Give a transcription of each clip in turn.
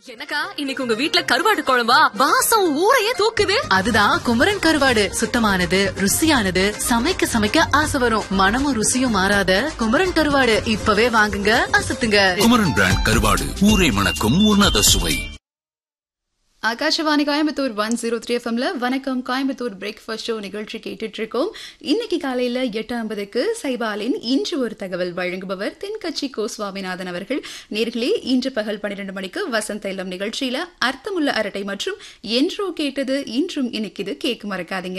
என்னக்கா இன்னைக்கு உங்க வீட்ல கருவாடு குழம்பா வாசம் ஊரையே தூக்குது அதுதான் குமரன் கருவாடு சுத்தமானது ருசியானது சமைக்க சமைக்க ஆசை வரும் மனமும் ருசியும் மாறாத குமரன் கருவாடு இப்பவே வாங்குங்க அசத்துங்க குமரன் பிராண்ட் கருவாடு ஊரை மணக்கும் உன்னத சுவை Akashvani Coimbatore one zero three எஃப்எம்ல வணக்கம் கோயம்புத்தூர் பிரேக்ஃபாஸ்ட் ஷோ நிகழ்ச்சி கேட்டுட்டு இருக்கோம் இன்னைக்கு காலையில எட்டு ஐம்பதுக்கு சைபாலின் இன்று ஒரு தகவல் வழங்குபவர் தென்கட்சி கோ சுவாமிநாதன் அவர்கள் நேர்களே இன்று பகல் பன்னிரண்டு மணிக்கு வசந்த இல்லம் நிகழ்ச்சியில அர்த்தமுள்ள அரட்டை மற்றும் என்றோ கேட்டது இன்றும் இன்னைக்கு இது கேட்க மறக்காதீங்க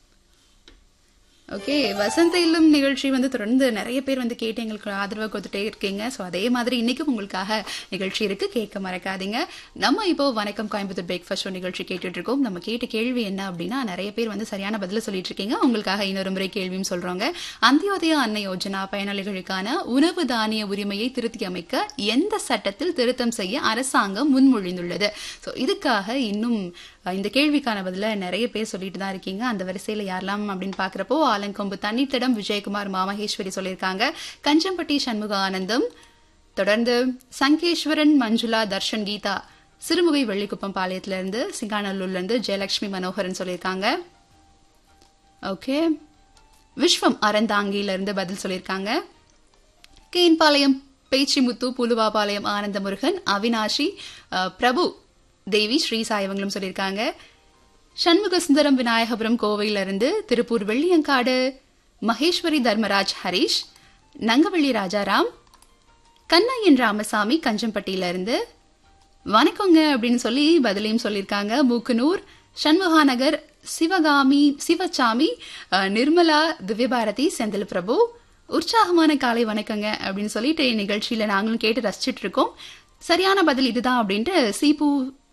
ஓகே வசந்த இல்லம் நிகழ்ச்சி வந்து தொடர்ந்து நிறைய பேர் வந்து கேட்டு எங்களுக்கு ஆதரவாக கொடுத்துட்டே இருக்கீங்க ஸோ அதே மாதிரி இன்னைக்கும் உங்களுக்காக நிகழ்ச்சி இருக்கு கேட்க மறக்காதீங்க நம்ம இப்போ வணக்கம் கோயம்புத்தூர் பிரேக்ஃபாஸ்ட் ஷோ நிகழ்ச்சி கேட்டுட்டு இருக்கோம் நம்ம கேட்ட கேள்வி என்ன அப்படின்னா நிறைய பேர் வந்து சரியான பதில சொல்லிட்டு இருக்கீங்க உங்களுக்காக இன்னொரு முறை கேள்வியும் சொல்றாங்க அந்தியோதய அன்ன யோஜனா பயனாளிகளுக்கான உணவு தானிய உரிமையை திருத்தி அமைக்க எந்த சட்டத்தில் திருத்தம் செய்ய அரசாங்கம் முன்மொழிந்துள்ளது ஸோ இதுக்காக இன்னும் அஹ், இந்த கேள்விக்கான பதில நிறைய பேர் சொல்லிட்டு தான் இருக்கீங்க அந்த வரிசையில யாரெல்லாம் அப்படின்னு பாக்குறப்போ ஆலங்கொம்பு தண்ணீர்த்திடம் விஜயகுமார் மாமகேஸ்வரி சொல்லியிருக்காங்க கஞ்சம்பட்டி சண்முக ஆனந்தம் தொடர்ந்து சங்கேஸ்வரன் மஞ்சுளா தர்ஷன் கீதா சிறுமுகை வெள்ளிக்குப்பம் பாளையத்துல இருந்து சிங்காநல்லூர்ல இருந்து ஜெயலட்சுமி மனோகரன் சொல்லியிருக்காங்க ஓகே விஸ்வம் அறந்தாங்கியில இருந்து பதில் சொல்லியிருக்காங்க கேன்பாளையம் பேச்சிமுத்து புலுவாபாளையம் ஆனந்த முருகன் அவினாஷி அஹ், பிரபு தேவி ஸ்ரீ சாயவங்களும் சொல்லியிருக்காங்க சண்முக சுந்தரம் விநாயகபுரம் கோவையில இருந்து திருப்பூர் வெள்ளியங்காடு மகேஸ்வரி தர்மராஜ் ஹரிஷ் நங்கவள்ளி ராஜாராம் கண்ணையன் ராமசாமி கஞ்சம்பட்டியில இருந்து வணக்கங்க அப்படின்னு சொல்லி பதிலையும் சொல்லியிருக்காங்க மூக்குனூர் சண்முகாநகர் சிவகாமி சிவசாமி அஹ், நிர்மலா திவ்யபாரதி செந்தில் பிரபு உற்சாகமான காலை வணக்கங்க அப்படின்னு சொல்லிட்டு நிகழ்ச்சியில நாங்களும் கேட்டு ரசிச்சிட்டு இருக்கோம் சரியான பதில் இதுதான் அப்படின்ட்டு சீபு